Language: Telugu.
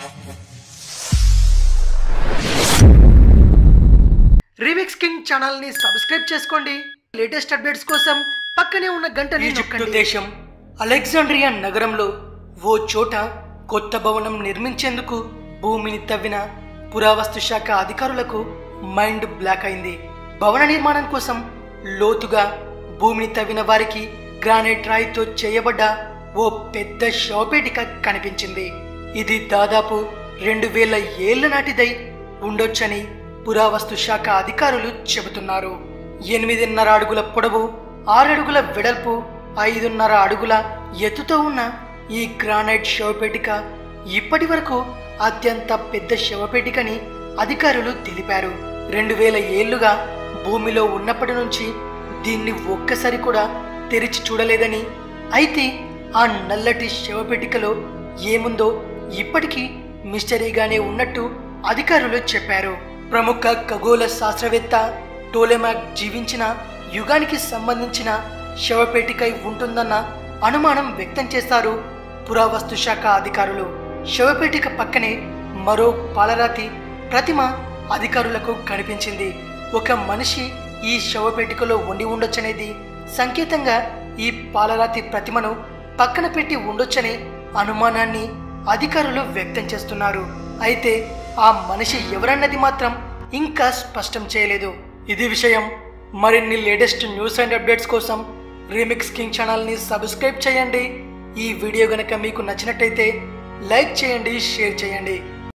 రీమిక్స్ కింగ్ ఛానల్ ని సబ్స్క్రైబ్ చేసుకోండి లేటెస్ట్ అప్డేట్స్ కోసం పక్కనే ఉన్న గంటని ఈజిప్టు నొక్కండి దేశం అలెగ్జాండ్రియా నగరంలో ఓ చోట కొత్త భవనం నిర్మించేందుకు భూమిని తవ్విన పురావస్తు శాఖ అధికారులకు మైండ్ బ్లాక్ అయింది భవన నిర్మాణం కోసం లోతుగా భూమిని తవ్విన వారికి గ్రానైట్ రాయితో చేయబడ్డ ఓ పెద్ద శవపేటిక కనిపించింది ఇది దాదాపు రెండు వేల ఏళ్ల నాటిదై ఉండొచ్చని పురావస్తు శాఖ అధికారులు చెబుతున్నారు ఎనిమిదిన్నర అడుగుల పొడవు ఆరడుగుల వెడల్పు ఐదున్నర అడుగుల ఎత్తుతో ఉన్న ఈ గ్రానైట్ శవపేటిక ఇప్పటి వరకు అత్యంత పెద్ద శవపేటికని అధికారులు తెలిపారు రెండు వేల ఏళ్లుగా భూమిలో ఉన్నప్పటి నుంచి దీన్ని ఒక్కసారి కూడా తెరిచి చూడలేదని అయితే ఆ నల్లటి శవపేటికలో ఏముందో ఇప్పటికీ మిస్టరీగానే ఉన్నట్టు అధికారులు చెప్పారు ప్రముఖ ఖగోళ శాస్త్రవేత్త టోలెమాక్ జీవించిన యుగానికి సంబంధించిన శవపేటికై ఉంటుందన్న అనుమానం వ్యక్తం చేస్తారు పురావస్తు శాఖ అధికారులు శవపేటిక పక్కనే మరో పాలరాతి ప్రతిమ అధికారులకు కనిపించింది ఒక మనిషి ఈ శవపేటికలో ఉండి ఉండొచ్చనేది సంకేతంగా ఈ పాలరాతి ప్రతిమను పక్కన పెట్టి ఉండొచ్చనే అనుమానాన్ని అధికారులు వ్యక్తం చేస్తున్నారు అయితే ఆ మనిషి ఎవరన్నది మాత్రం ఇంకా స్పష్టం చేయలేదు ఇది విషయం మరిన్ని లేటెస్ట్ న్యూస్ అండ్ అప్డేట్స్ కోసం రీమిక్స్ కింగ్ ఛానల్ని సబ్స్క్రైబ్ చేయండి ఈ వీడియో గనక మీకు నచ్చినట్టయితే లైక్ చేయండి షేర్ చేయండి